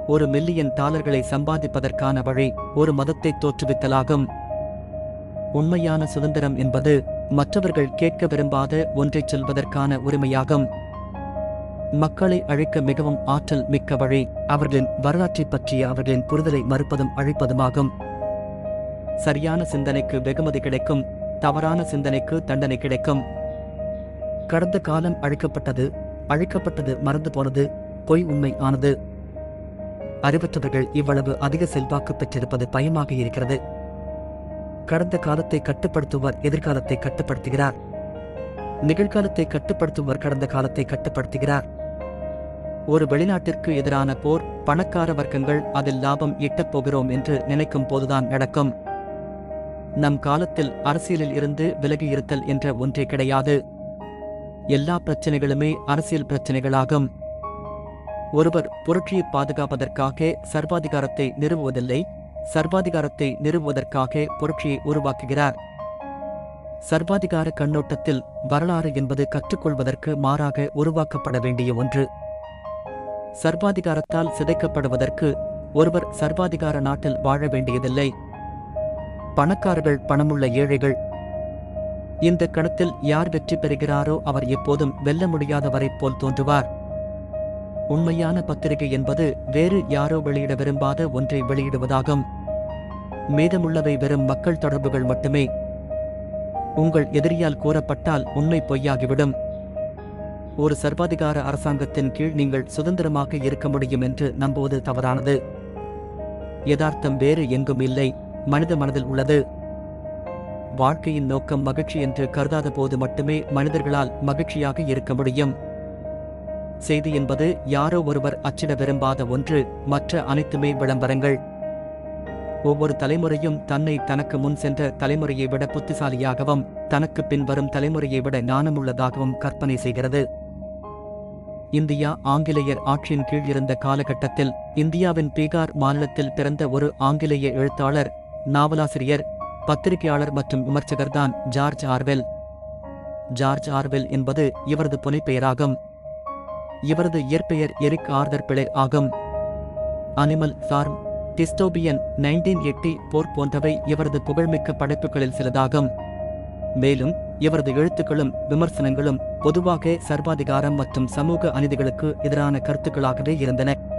ஒரு மில்லியன் டாலர்களை சம்பாதிப்பதற்கான வழி ஒரு மதத்தை தோற்றுவித்தலாகும் உண்மையான சுதந்திரம் என்பது மற்றவர்கள் கேட்க விரும்பாத ஒன்றைச் சொல்வதற்கான உரிமையாகும் மக்களை அழிக்க மிகவும் ஆற்றல் மிக்க வழி அவர்களின் வரலாற்றைப் பற்றிய அவர்களின் புரிதலை மறுப்பதும் அழிப்பதுமாகும் சரியான சிந்தனைக்கு வெகுமதி கிடைக்கும் தவறான சிந்தனைக்கு தண்டனை கிடைக்கும் கடந்த காலம் அழிக்கப்பட்டது அழிக்கப்பட்டது மறந்து போனது பொய் உண்மை ஆனது அறிவற்றவர்கள் இவ்வளவு அதிக செல்வாக்கு பெற்றிருப்பது பயமாக இருக்கிறது கடந்த காலத்தை கட்டுப்படுத்துவர் எதிர்காலத்தை கட்டுப்படுத்துகிறார் நிகழ்காலத்தை கட்டுப்படுத்துவர் கடந்த காலத்தை கட்டுப்படுத்துகிறார் ஒரு வெளிநாட்டிற்கு எதிரான போர் பணக்கார வர்க்கங்கள் அதில் லாபம் ஈட்டப் போகிறோம் என்று நினைக்கும் போதுதான் நடக்கும் நம் காலத்தில் அரசியலில் இருந்து விலகி இருத்தல் என்ற ஒன்றே கிடையாது எல்லா பிரச்சனைகளுமே அரசியல் பிரச்சனைகளாகும் ஒருவர் புரட்சியை பாதுகாப்பதற்காக சர்வாதிகாரத்தை நிறுவுவதில்லை சர்வாதிகாரத்தை நிறுவுவதற்காக புரட்சியை உருவாக்குகிறார் சர்வாதிகார கண்ணோட்டத்தில் வரலாறு என்பது கற்றுக்கொள்வதற்கு மாறாக உருவாக்கப்பட வேண்டிய ஒன்று சர்வாதிகாரத்தால் சிதைக்கப்படுவதற்கு ஒருவர் சர்வாதிகார நாட்டில் வாழ வேண்டியதில்லை பணக்காரர்கள் பணமுள்ள ஏழைகள் இந்த கணத்தில் யார் வெற்றி பெறுகிறாரோ அவர் எப்போதும் வெல்ல முடியாதவரைப் போல் தோன்றுவார் உண்மையான பத்திரிகை என்பது வேறு யாரோ வெளியிட விரும்பாத ஒன்றை வெளியிடுவதாகும் மீதமுள்ளவை வெறும் மக்கள் தொடர்புகள் மட்டுமே உங்கள் எதிரியால் கூறப்பட்டால் உண்மை பொய்யாகிவிடும் ஒரு சர்வாதிகார அரசாங்கத்தின் கீழ் நீங்கள் சுதந்திரமாக இருக்க முடியும் என்று நம்புவது தவறானது யதார்த்தம் வேறு எங்கும் இல்லை மனித மனதில் உள்ளது வாழ்க்கையின் நோக்கம் மகிழ்ச்சி என்று கருதாத போது மட்டுமே மனிதர்களால் மகிழ்ச்சியாக இருக்க முடியும் செய்தி என்பது யாரோ ஒருவர் அச்சிட விரும்பாத ஒன்று மற்ற அனைத்துமே விளம்பரங்கள் ஒவ்வொரு தலைமுறையும் தன்னை தனக்கு முன் சென்ற தலைமுறையை விட புத்திசாலியாகவும் தனக்கு பின் வரும் தலைமுறையை விட ஞானமுள்ளதாகவும் கற்பனை செய்கிறது இந்தியா ஆங்கிலேயர் ஆட்சியின் கீழ் இருந்த காலகட்டத்தில் இந்தியாவின் பீகார் மாநிலத்தில் பிறந்த ஒரு ஆங்கிலேய எழுத்தாளர் நாவலாசிரியர் பத்திரிகையாளர் மற்றும் விமர்சகர்தான் ஜார்ஜ் ஆர்வெல் ஜார்ஜ் ஆர்வெல் என்பது இவரது புனைப்பெயராகும் இவரது இயற்பெயர் எரிக் ஆர்தர் பிழை ஆகும் அனிமல் ஃபார்ம் டிஸ்டோபியன் நைன்டீன் எட்டி போர் போன்றவை இவரது புகழ்மிக்க படைப்புகளில் சிலதாகும் மேலும் இவரது எழுத்துக்களும் விமர்சனங்களும் பொதுவாக சர்வாதிகாரம் மற்றும் சமூக அநீதிகளுக்கு எதிரான கருத்துக்களாகவே இருந்தன